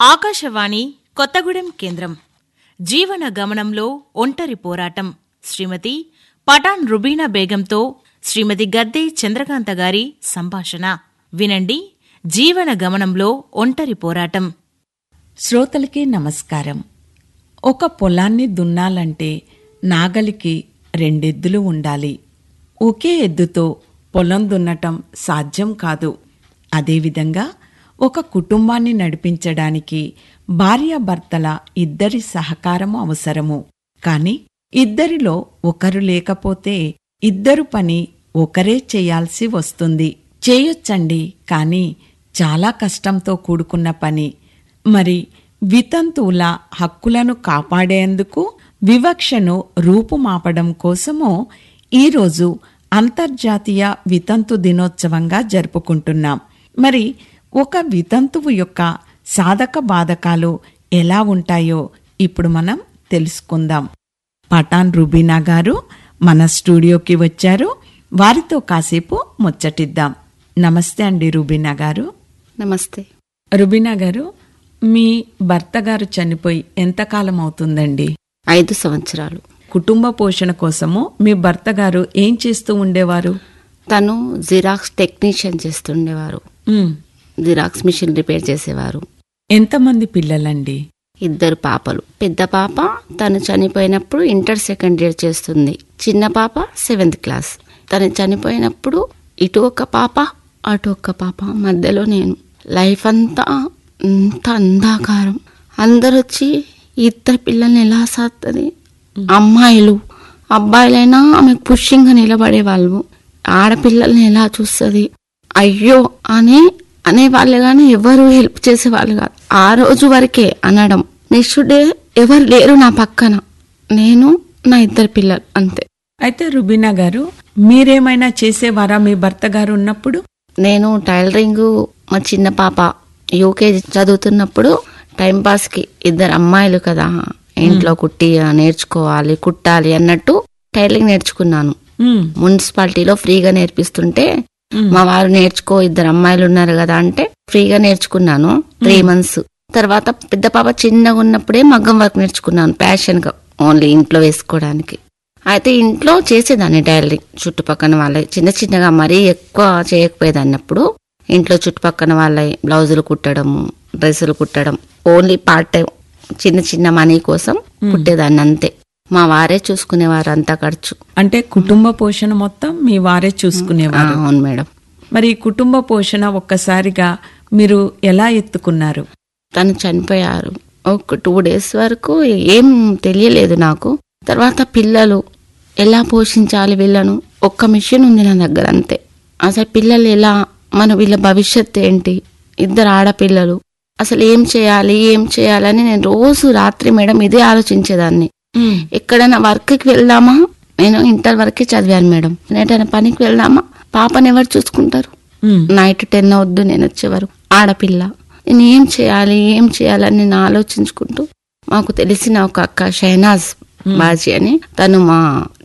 ఆకాశవాణి కొత్తగూడెం కేంద్రం జీవన గమనంలో ఒంటరి పోరాటం శ్రీమతి పఠాన్ రుబీనా బేగంతో శ్రీమతి గద్దె చంద్రకాంత గారి సంభాషణ వినండి జీవన గమనంలో ఒంటరి పోరాటం శ్రోతలకి నమస్కారం ఒక పొలాన్ని దున్నాలంటే నాగలికి రెండెద్దులు ఉండాలి ఒకే ఎద్దుతో పొలం దున్నటం సాధ్యం కాదు అదేవిధంగా ఒక కుటుంబాన్ని నడిపించడానికి భార్యాభర్తల ఇద్దరి సహకారము అవసరము కాని ఇద్దరిలో ఒకరు లేకపోతే ఇద్దరు పని ఒకరే చేయాల్సి వస్తుంది చేయొచ్చండి కాని చాలా కష్టంతో కూడుకున్న పని మరి వితంతువుల హక్కులను కాపాడేందుకు వివక్షను రూపుమాపడం కోసము ఈరోజు అంతర్జాతీయ వితంతు దినోత్సవంగా జరుపుకుంటున్నాం మరి ఒక వితంతువు యొక్క సాధక బాధకాలు ఎలా ఉంటాయో ఇప్పుడు మనం తెలుసుకుందాం పఠాన్ రుబీనా గారు మన స్టూడియోకి వచ్చారు వారితో కాసేపు ముచ్చటిద్దాం నమస్తే అండి రుబీనా గారు నమస్తే రుబీనా గారు మీ భర్త గారు చనిపోయి ఎంతకాలం అవుతుందండి ఐదు సంవత్సరాలు కుటుంబ పోషణ కోసము మీ భర్త గారు ఏం చేస్తూ ఉండేవారు తను జిరాక్స్ టెక్నీషియన్ చేస్తుండేవారు ఉమ్, జిరాక్స్ మిషన్ రిపేర్ చేసేవారు ఎంతమంది పిల్లలండి ఇద్దరు పాపలు పెద్ద పాప తను చనిపోయినప్పుడు ఇంటర్ సెకండ్ ఇయర్ చేస్తుంది చిన్న పాప సెవెంత్ క్లాస్ తను చనిపోయినప్పుడు ఇటు ఒక పాప అటు ఒక పాప మధ్యలో నేను లైఫ్ అంతా అంత అంధాకారం అందరు వచ్చి ఈ ఇద్దరు పిల్లల్ని ఎలా సాస్తుంది అమ్మాయిలు అబ్బాయిలైనా ఆమెకు పుష్యంగా నిలబడేవాళ్ళు ఆడపిల్లల్ని ఎలా చూస్తుంది అయ్యో అని అనేవాళ్ళు కానీ ఎవరు హెల్ప్ చేసేవాళ్ళు కాదు ఆ రోజు వరకే అనడం నెక్స్ట్ డే ఎవరు లేరు నా పక్కన నేను నా ఇద్దరు పిల్లలు అంతే అయితే రుబీనా గారు మీరేమైనా చేసేవారా మీ భర్త గారు ఉన్నప్పుడు నేను టైలరింగ్ మా చిన్న పాప యూకేజీ చదువుతున్నప్పుడు టైం పాస్ కి ఇద్దరు అమ్మాయిలు కదా ఇంట్లో కుట్టి నేర్చుకోవాలి కుట్టాలి అన్నట్టు టైలరింగ్ నేర్చుకున్నాను ఉమ్, మున్సిపాలిటీలో ఫ్రీగా నేర్పిస్తుంటే మా వారు నేర్చుకో ఇద్దరు అమ్మాయిలు ఉన్నారు కదా అంటే ఫ్రీగా నేర్చుకున్నాను త్రీ మంత్స్ తర్వాత పెద్ద పాప చిన్నగా ఉన్నప్పుడే మగ్గం వర్క్ నేర్చుకున్నాను ప్యాషన్ గా ఓన్లీ ఇంట్లో వేసుకోవడానికి అయితే ఇంట్లో చేసేదాన్ని టైలరింగ్ చుట్టుపక్కన వాళ్ళ చిన్న చిన్నగా మరీ ఎక్కువ చేయకపోయేదాన్ని అప్పుడు ఇంట్లో చుట్టుపక్కన వాళ్ళ బ్లౌజులు కుట్టడము డ్రెస్సులు కుట్టడం ఓన్లీ పార్ట్ టైం చిన్న చిన్న మనీ కోసం కుట్టేదాన్ని అంతే మా వారే చూసుకునేవారు అంతా ఖర్చు అంటే కుటుంబ పోషణ మొత్తం మీ వారే ఆ, చూసుకునేవారు అవును మేడం మరి ఈ కుటుంబ పోషణ ఒక్కసారిగా మీరు ఎలా ఎత్తుకున్నారు తను చనిపోయారు ఒక టూ డేస్ వరకు ఏం తెలియలేదు నాకు తర్వాత పిల్లలు ఎలా పోషించాలి వీళ్ళను ఒక్క మిషన్ ఉంది నా దగ్గర అంతే అసలు పిల్లలు ఎలా మన వీళ్ళ భవిష్యత్తు ఏంటి ఇద్దరు ఆడపిల్లలు అసలు ఏం చేయాలి ఏం చేయాలని నేను రోజు రాత్రి మేడం ఇదే ఆలోచించేదాన్ని ఎక్కడైనా వర్క్కి వెళ్దామా నేను ఇంటర్ వరకే చదివాను మేడం ఎటైనా పనికి వెళ్దామా పాపని ఎవరు చూసుకుంటారు ఉమ్, నైట్ టెన్ అవద్దు నేను వచ్చేవారు ఆడపిల్ల నేను ఏం చేయాలి ఏం చేయాలని నేను ఆలోచించుకుంటూ మాకు తెలిసిన ఒక అక్క షైనాజ్ బాజీ అని తను మా